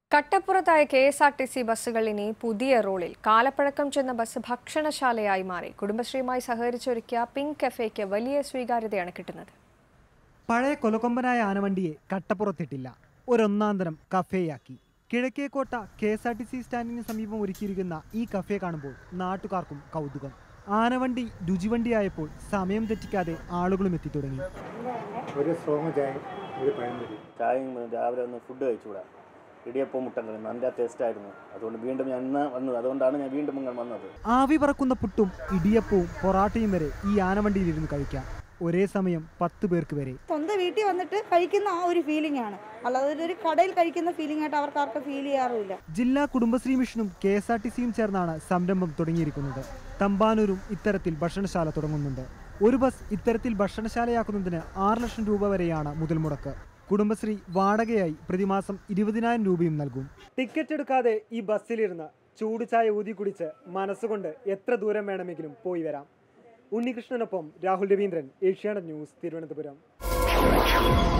കട്ടപ്പുറത്തായ K S R T C ബസ്സുകൾ ഇനി പുതിയ റോളിൽ കാലപ്പഴക്കം ചെന്ന ബസ് ഭക്ഷണശാലയായി മാറി കുടുംബശ്രീയുമായി സഹകരിച്ചൊരുക്കിയ പിങ്ക് കഫേക്ക് വലിയ സ്വീകാര്യതയാണ് കിട്ടുന്നത് പഴയ കൊലക്കൊമ്പനായ ആനവണ്ടിയെ കട്ടപ്പുറത്തിട്ടില്ല ഒരൊന്നാന്തരം കഫേയാക്കി കിഴക്കേക്കോട്ട K S R T C സ്റ്റാൻഡിന് സമീപം ഒരുക്കിയിരിക്കുന്ന ഈ കഫേ കാണുമ്പോൾ നാട്ടുകാർക്കും കൗതുകം ആനവണ്ടി രുചിവണ്ടിയായപ്പോൾ സമയം തെറ്റിക്കാതെ ആളുകളും എത്തിത്തുടങ്ങി ഒരു സ്ട്രോങ് ചായ ഒരു പഴംപൊരി ചായയും രാവിലെ ഒന്ന് ഫുഡ് കഴിച്ചുകൂടാ ഇടിയപ്പം മുട്ടൻ കറി നല്ല ടേസ്റ്റ് ആയിരുന്നു അതുകൊണ്ട് വീണ്ടും ഞാൻ ഇന്ന് വന്നത് അതുകൊണ്ടാണ് ഞാൻ വീണ്ടും ഇങ്ങനെ വന്നത് ആവി പറക്കുന്ന പുട്ടും ഇടിയപ്പവും പൊറാട്ടയും വരെ ഈ ആനവണ്ടിയിലിരുന്ന് കഴിക്കാം ഒരേ സമയം പത്ത് പേർക്ക് വരെ സ്വന്തം വീട്ടിൽ വന്നിട്ട് കഴിക്കുന്ന ആ ഒരു ഫീലിംഗ് ആണ് അല്ലാതെ ഒരു കടയിൽ കഴിക്കുന്ന ഫീലിംഗ് ആയിട്ട് അവർക്ക് ആർക്കും ഫീൽ ചെയ്യാറുമില്ല ജില്ലാ കുടുംബശ്രീ മിഷനും കെ എസ് ആർ ടി സിയും ചേർന്നാണ് സംരംഭം തുടങ്ങിയിരിക്കുന്നത് തമ്പാനൂരും ഇത്തരത്തിൽ ഭക്ഷണശാല തുടങ്ങുന്നുണ്ട് ഒരു ബസ് ഇത്തരത്തിൽ ഭക്ഷണശാലയാക്കുന്നതിന് ആറ് ലക്ഷം രൂപ വരെയാണ് മുതൽ മുടക്ക് കുടുംബശ്രീ വാടകയായി പ്രതിമാസം ഇരുപതിനായിരം രൂപയും നൽകും ടിക്കറ്റ് എടുക്കാതെ ഈ ബസ്സിലിരുന്ന് ചൂട് ചായ ഊതി കുടിച്ച് മനസ്സുകൊണ്ട് എത്ര ദൂരം വേണമെങ്കിലും പോയി വരാം ഉണ്ണികൃഷ്ണനൊപ്പം രാഹുൽ രവീന്ദ്രൻ ഏഷ്യാനെറ്റ് ന്യൂസ് തിരുവനന്തപുരം